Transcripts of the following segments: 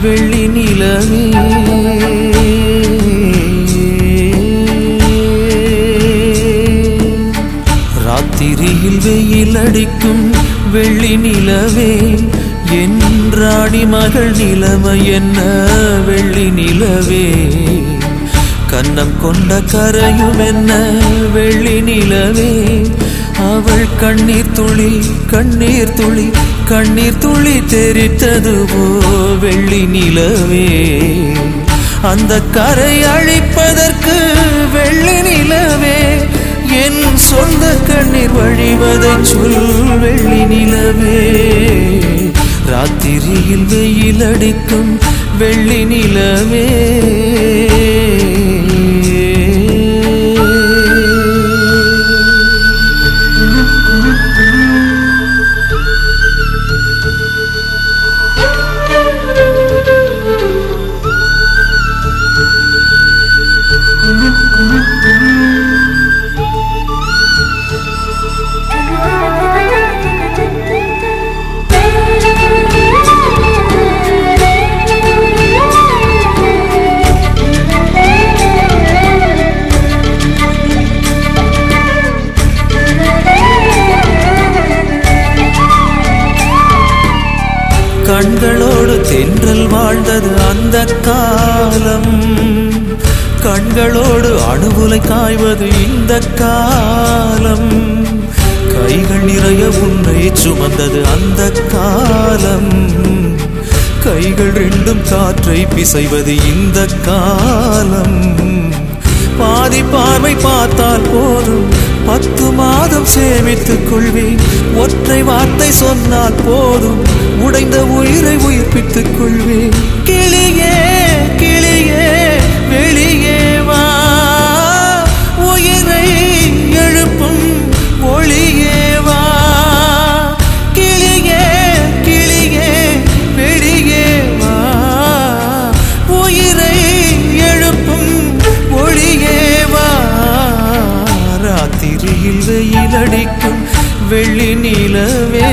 வெள்ளி நிலவே ராத்திரியில் வெயில் அடிக்கும் வெள்ளி நிலவே என் ராணி மகள் நிலைமை என்ன வெள்ளி நிலவே கன்னம் கொண்ட கரையும் என்ன வெள்ளி நிலவே அவள் கண்ணீர் துளி கண்ணீர் துளி கண்ணீர் துளி தெரித்ததுவோ வெள்ளி நிலவே அந்த கரை அழிப்பதற்கு வெள்ளி நிலவே என் சொந்த கண்ணீர் வழிவதை சொல் வெள்ளி நிலவே ராத்திரியில் வெயில் அடிக்கும் வெள்ளி நிலவே கண்களோடு தென்றல் வாழ்ந்தது அந்த காலம் கண்களோடு அணுகுலை காய்வது இந்த காலம் கைகள் நிறைய உன்னை சுமந்தது அந்த காலம் கைகள் ரெண்டும் காற்றை பிசைவது இந்த காலம் பாதி பார்வை பார்த்தால் போதும் பத்து மாதம் சேமித்துக் கொள்வேன் ஒற்றை வார்த்தை சொன்னால் போதும் உடைந்த உயிரை உயிர்ப்பித்துக் கொள்வேன் கிளியே கிளியே வெளியே வா உயிரை எழுப்பும் ஒளியே வா கிளியே கிளியே வெளியே வா உயிரை எழுப்பும் ஒளியே வா ராத்திரியில் வெயில் அடிக்கும் வெள்ளி நிலவே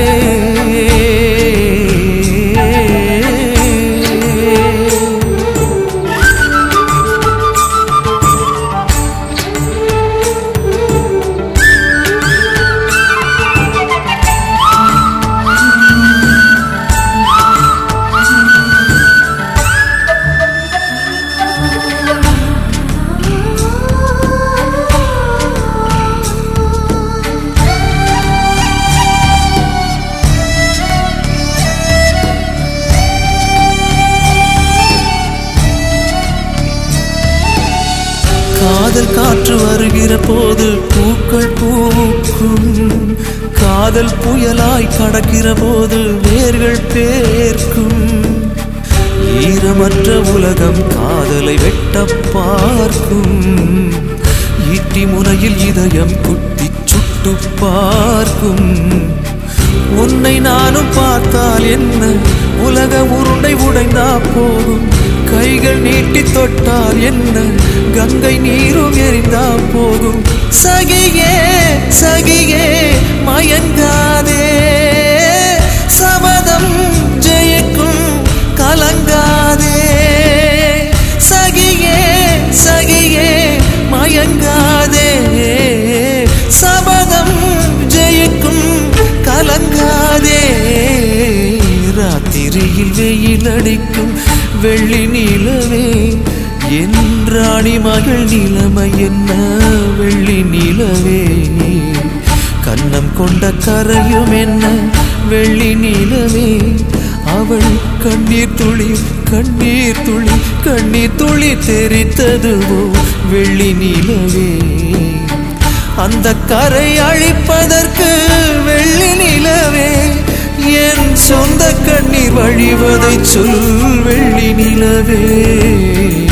காதல் காற்று வருகிற போது பூக்கள் பூக்கும் காதல் புயலாய் கடக்கிற போது வேர்கள் பேர்க்கும் ஈரமற்ற உலகம் காதலை வெட்ட பார்க்கும் ஈட்டி முனையில் இதயம் குத்தி சுட்டு பார்க்கும் உன்னை நானும் பார்த்தால் என்ன உலக உருண்டை உடைந்தா போகும் கைகள் நீட்டி தொட்டால் என்ன கங்கை நீரும் எரிந்தா போகும் சகியே சகியே மயங்காதே சபதம் ஜெயிக்கும் கலங்காதே சகியே சகியே மயங்காதே சபதம் ஜெயிக்கும் கலங்காதே ராத்திரியில் வெயில் அடிக்கும் வெள்ளி நிலவே என் ராணி மகள் நிலைமை என்ன வெள்ளி நிலவே கன்னம் கொண்ட கரையும் என்ன வெள்ளி நிலவே அவள் கண்ணீர் துளி கண்ணீர் துளி கண்ணீர் துளி தெரித்ததுவோ வெள்ளி நிலவே அந்த கரை அழிப்பதற்கு வெள்ளி நிலவே என் சொந்த கண்ணீர் வழிவதை சொல் வெள்ளி நிலவே